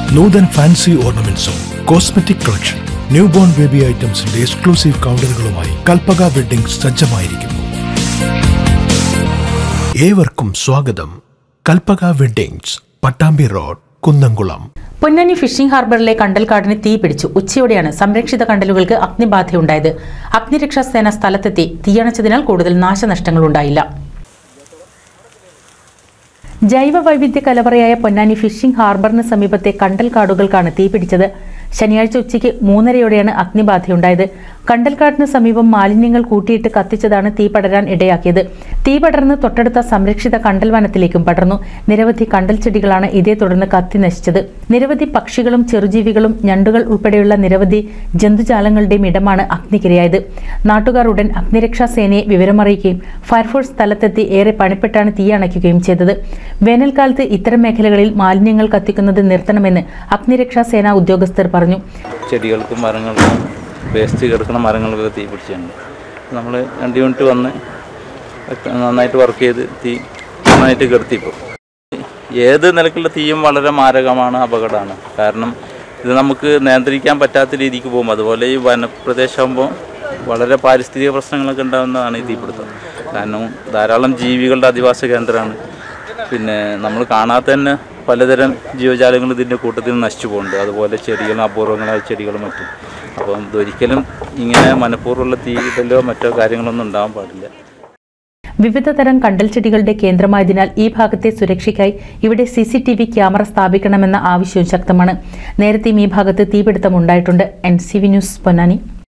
നൂതൻ fancy ഓർണമെന്റ്സും cosmetic collection new born baby ഐറ്റംസിന്റെ exclusive കൗണ്ടറുകളുമായി കൽപ്പക വെഡിംഗ് സജ്ജമായിരിക്കുന്നു ഏവർക്കും സ്വാഗതം Kalpaka weddings Pattambi road Kunnamkulam Ponnani fishing ഹാർബറിലെ കണ്ടൽക്കാടിന് തീ പിടിച്ചു ഉച്ചയോടെയാണ് സംരക്ഷിത കണ്ടലുകൾക്ക് അഗ്നിബാധയുണ്ടായത് അഗ്നിരക്ഷാ സേന സ്ഥലത്തെത്തി തീയണച്ചതിനാൽ കൂടുതൽ നാശനഷ്ടങ്ങൾ ഉണ്ടായില്ല ജൈവ വൈവിധ്യ കലവറയായ പൊന്നാനി ഫിഷിംഗ് ഹാർബറിന് സമീപത്തെ കണ്ടൽക്കാടുകൾക്കാണ് തീ പിടിച്ചത് ശനിയാഴ്ച ഉച്ചയ്ക്ക് മൂന്നരയോടെയാണ് അഗ്നിബാധയുണ്ടായത് കണ്ടൽക്കാടിന് സമീപം മാലിന്യങ്ങൾ കൂട്ടിയിട്ട് കത്തിച്ചതാണ് തീ പടരാൻ ഇടയാക്കിയത് തീ പടർന്ന് തൊട്ടടുത്ത സംരക്ഷിത കണ്ടൽ വനത്തിലേക്കും പടർന്നു നിരവധി കണ്ടൽ ചെടികളാണ് ഇതേ തുടർന്ന് കത്തി നശിച്ചത് നിരവധി പക്ഷികളും ചെറുജീവികളും ഞണ്ടുകൾ ഉൾപ്പെടെയുള്ള നിരവധി ജന്തുജാലങ്ങളുടെയും ഇടമാണ് അഗ്നിക്കിരയായത് നാട്ടുകാർ ഉടൻ അഗ്നിരക്ഷാ സേനയെ വിവരമറിയിക്കുകയും ഫയർഫോഴ്സ് സ്ഥലത്തെത്തി ഏറെ പണിപ്പെട്ടാണ് തീ അണയ്ക്കുകയും ചെയ്തത് വേനൽക്കാലത്ത് ഇത്തരം മേഖലകളിൽ മാലിന്യങ്ങൾ കത്തിക്കുന്നത് നിർത്തണമെന്ന് അഗ്നിരക്ഷാ സേനാ ഉദ്യോഗസ്ഥർ പറഞ്ഞു ചെടികൾക്കും മരങ്ങൾക്കും വേസ്റ്റ് കിടക്കുന്ന മരങ്ങൾക്കൊക്കെ തീ പിടിച്ചിട്ടുണ്ട് നമ്മൾ രണ്ട് യൂണിറ്റ് വന്ന് ഒക്കെ നന്നായിട്ട് വർക്ക് ചെയ്ത് തീ നന്നായിട്ട് കെടുത്തി ഇപ്പോൾ ഏത് നിലക്കുള്ള തീയും വളരെ മാരകമാണ് അപകടമാണ് കാരണം ഇത് നമുക്ക് നിയന്ത്രിക്കാൻ പറ്റാത്ത രീതിക്ക് പോകും അതുപോലെ ഈ വനപ്രദേശമാകുമ്പോൾ വളരെ പാരിസ്ഥിതിക പ്രശ്നങ്ങളൊക്കെ ഉണ്ടാകുന്നതാണ് ഈ തീപിടുത്തം കാരണം ധാരാളം ജീവികളുടെ അധിവാസ കേന്ദ്രമാണ് പിന്നെ നമ്മൾ കാണാത്ത തന്നെ പലതരം ജീവജാലങ്ങൾ ഇതിൻ്റെ കൂട്ടത്തിൽ നശിച്ചു പോകുന്നുണ്ട് അതുപോലെ ചെടികളും അപൂർവങ്ങളായ ചെടികളും മറ്റും അപ്പം ഇതൊരിക്കലും ഇങ്ങനെ മനഃപൂർവ്വമുള്ള തീയിടലോ മറ്റോ കാര്യങ്ങളൊന്നും ഉണ്ടാകാൻ പാടില്ല വിവിധ തരം കണ്ടൽ ചെടികളുടെ കേന്ദ്രമായതിനാൽ ഈ ഭാഗത്തെ സുരക്ഷയ്ക്കായി ഇവിടെ C C T V camera സ്ഥാപിക്കണമെന്ന ആവശ്യവും ശക്തമാണ് നേരത്തെയും ഈ ഭാഗത്ത് തീപിടുത്തം ഉണ്ടായിട്ടുണ്ട് N C V news Ponnani